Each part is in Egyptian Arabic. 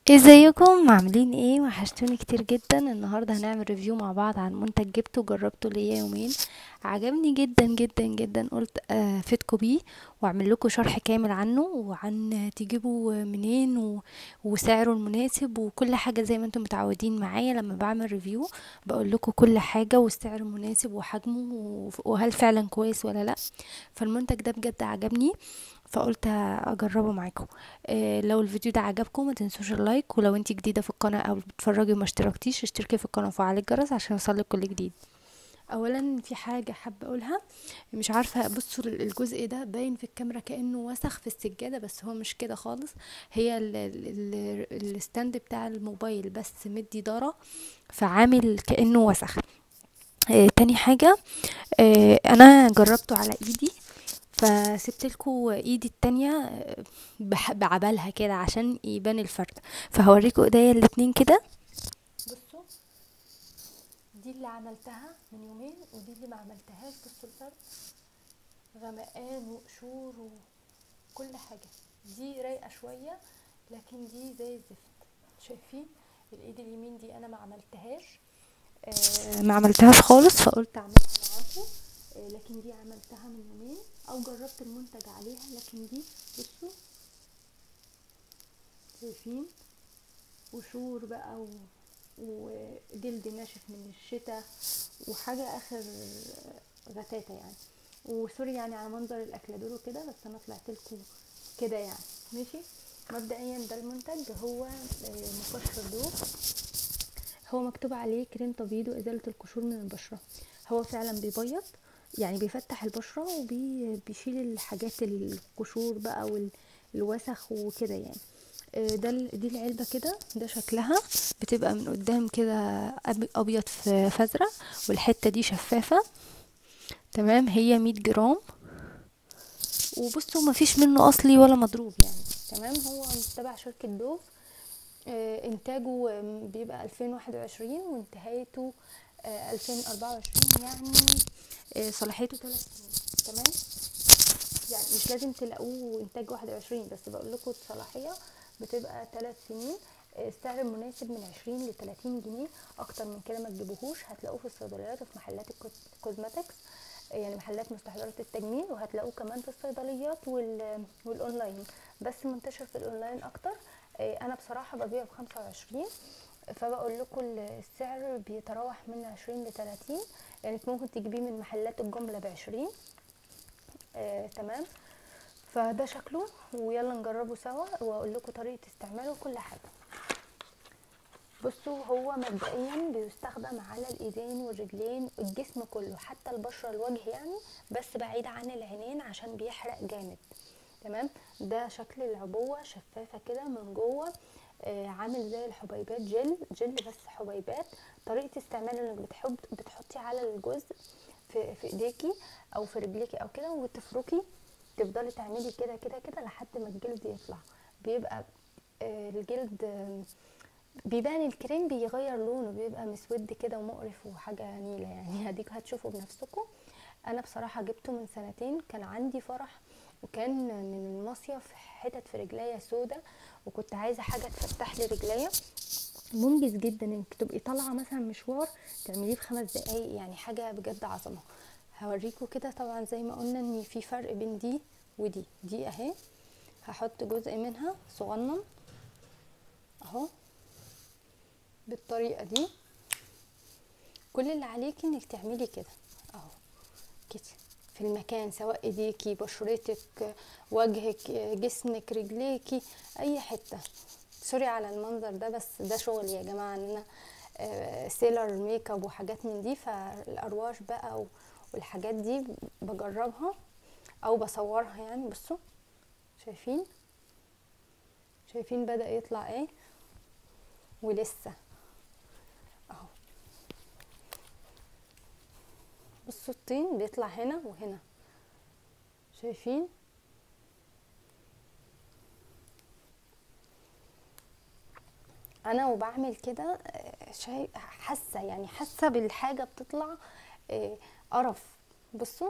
ازيكم عاملين ايه وحشتوني كتير جدا النهارده هنعمل ريفيو مع بعض عن منتج جبته جربته ليا يومين عجبني جدا جدا جدا قلت افيدكم بيه واعمل لكم شرح كامل عنه وعن تجيبوا منين و... وسعره المناسب وكل حاجه زي ما انتم متعودين معايا لما بعمل ريفيو بقول لكم كل حاجه والسعر المناسب وحجمه و... وهل فعلا كويس ولا لا فالمنتج ده بجد عجبني فقلت اجربه معاكم إيه لو الفيديو ده عجبكم ما تنسوش اللايك ولو انت جديده في القناه او بتتفرجي وما اشتركتيش اشتركي في القناه وفعلي الجرس عشان يوصلك كل جديد اولا في حاجه حابه اقولها مش عارفه بصوا الجزء ده باين في الكاميرا كانه وسخ في السجاده بس هو مش كده خالص هي ال ال ال الستاند بتاع الموبايل بس مدي ضاره فعامل كانه وسخ آه تاني حاجه آه انا جربته على ايدي فسبت لكم ايدي التانية بعبالها كده عشان يبان الفرق فهوريكم ايديا الاتنين كده بصوا دي اللي عملتها من يومين ودي اللي ما عملتهاش بصوا الفرق غمقان وقشور وكل حاجة دي رايقة شوية لكن دي زي الزفت شايفين الايد اليمين دي انا ما عملتهاش آه ما عملتهاش خالص فقلت اعملها معاكم آه لكن دي عملتها من يومين او جربت المنتج عليها لكن دي بصوا شايفين قشور بقى و... وجلد ناشف من الشتاء وحاجة اخر غتاتة يعني وسوري يعني على منظر الاكلادور وكده بس انا طلعت لكم كده يعني ماشي مبدئيا ده المنتج هو مقشر دوب هو مكتوب عليه كريم تبييض وازالة القشور من البشرة هو فعلا بيبيض يعني بيفتح البشرة وبيشيل الحاجات القشور بقى والوسخ وكده يعني ده دي العلبة كده ده شكلها بتبقى من قدام كده ابيض في فزرة والحتة دي شفافة تمام هي مية جرام وبصوا مفيش منه اصلي ولا مضروب يعني تمام هو تبع شركة دوف آه انتاجه بيبقى الفين واحد وعشرين وانتهايته الفين اربعة وعشرين يعني آه صلاحيته ثلاث سنين تمام يعني مش لازم تلاقوه انتاج واحد وعشرين بس بقول لكم الصلاحية بتبقى ثلاث سنين السعر المناسب من عشرين لتلاتين جنيه اكتر من كده ما تجيبوهوش هتلاقوه في الصيدليات وفي محلات الكوزماتكس يعني محلات مستحضرات التجميل وهتلاقوه كمان في الصيدليات وال... والاونلاين بس منتشر في الاونلاين اكتر انا بصراحه ببيعه بخمسة وعشرين فبقول لكم السعر بيتراوح من عشرين لتلاتين يعني ممكن تجيبيه من محلات الجمله بعشرين آه، تمام فده شكله ويلا نجربه سوا واقول لكم طريقه استعماله وكل حاجه بصوا هو مبدئيا بيستخدم على الايدين والرجلين الجسم كله حتى البشره الوجه يعني بس بعيد عن العينين عشان بيحرق جامد تمام ده شكل العبوه شفافه كده من جوه آه عامل زي الحبيبات جل جل بس حبيبات طريقه استعماله انك بتحب بتحطي على الجزء في, في ايديكي او في رجليكي او كده وتفركي تفضلي تعملي كده كده كده لحد ما الجلد يطلع بيبقى آه الجلد آه بيبان الكريم بيغير لونه بيبقى مسود كده ومقرف وحاجة نيلة يعني هديك هتشوفوا بنفسكم انا بصراحة جبته من سنتين كان عندي فرح وكان من المصيف حتت في رجليا سودة وكنت عايزة حاجة تفتح لي رجليا منجز جدا انك تبقي طالعة مثلا مشوار تعمليه في خمس دقايق يعني حاجة بجد عظمة هوريكم كده طبعا زي ما قلنا ان في فرق بين دي ودي دي اهي هحط جزء منها صغنن اهو بالطريقة دي كل اللي عليكي انك تعملي كده اهو كده في المكان سواء ايديكي بشرتك وجهك جسمك رجليكي اي حتة سوري على المنظر ده بس ده شغل يا جماعة ان انا آه سيلر ميك اب وحاجات من دي فالارواش بقى والحاجات دي بجربها او بصورها يعني بصوا شايفين شايفين بدأ يطلع ايه ولسه اهو بصوا الطين بيطلع هنا وهنا شايفين انا وبعمل كده شايف حاسه يعني حاسه بالحاجه بتطلع قرف بصوا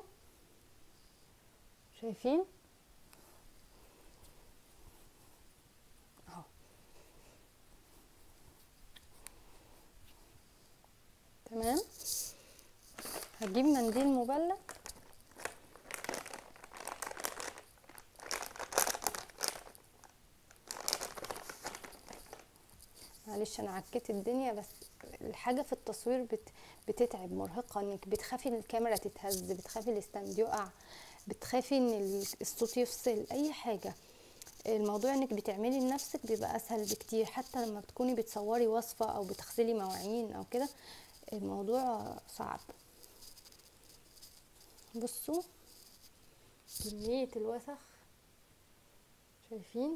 شايفين اهو هجيب منديل مبلل معلش انا عكيت الدنيا بس الحاجه في التصوير بت بتتعب مرهقه انك بتخافي ان الكاميرا تتهز بتخافي الاستند يقع بتخافي ان الصوت يفصل اي حاجه الموضوع انك بتعملي لنفسك بيبقى اسهل بكتير حتى لما بتكوني بتصوري وصفه او بتغسلي مواعين او كده الموضوع صعب بصوا كميه الوسخ شايفين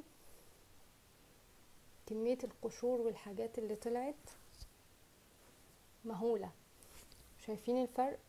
كمية القشور والحاجات اللي طلعت مهولة شايفين الفرق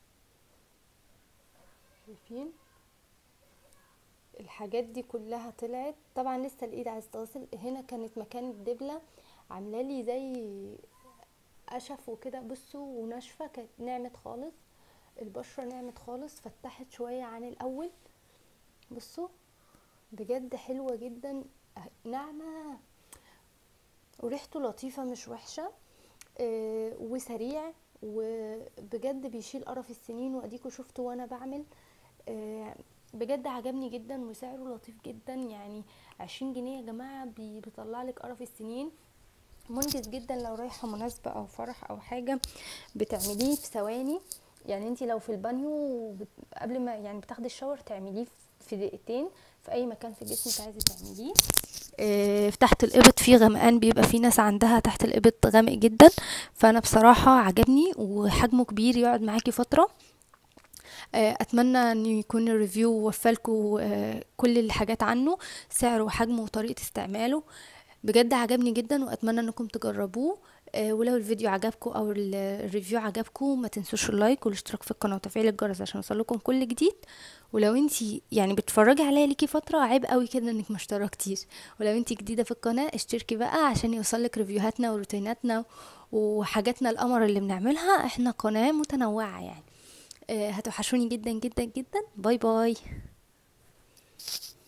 شايفين الحاجات دي كلها طلعت طبعا لسه الايد عايزه تغسل هنا كانت مكان الدبله عامله لي زي قشف وكده بصوا وناشفه كانت نعمت خالص البشره نعمت خالص فتحت شويه عن الاول بصوا بجد حلوه جدا ناعمه وريحته لطيفة مش وحشة آه وسريع وبجد بيشيل قرف السنين واديكوا شفتوا وانا بعمل آه بجد عجبني جدا وسعره لطيف جدا يعني عشرين جنيه يا جماعة بيطلع لك قرف السنين منجز جدا لو رايحة مناسبة او فرح او حاجة بتعمليه في ثواني يعني انت لو في البانيو قبل ما يعني بتاخدي الشاور تعمليه في دقيقتين في اي مكان في جسمك عايزه تعمليه إيه تحت الابط في غمقان بيبقى في ناس عندها تحت الابط غامق جدا فانا بصراحه عجبني وحجمه كبير يقعد معاكي فتره اتمنى ان يكون الريفيو وفالكم كل الحاجات عنه سعره وحجمه وطريقه استعماله بجد عجبني جدا واتمنى انكم تجربوه ولو الفيديو عجبكم او الريفيو عجبكم ما تنسوش اللايك والاشتراك في القناه وتفعيل الجرس عشان يوصلكم كل جديد ولو انتي يعني بتتفرجي عليا ليكي فتره عيب قوي كده انك ما اشتركتيش ولو انتي جديده في القناه اشتركي بقى عشان يوصلك ريفيوهاتنا وروتيناتنا وحاجاتنا القمر اللي بنعملها احنا قناه متنوعه يعني هتوحشوني جدا جدا جدا باي باي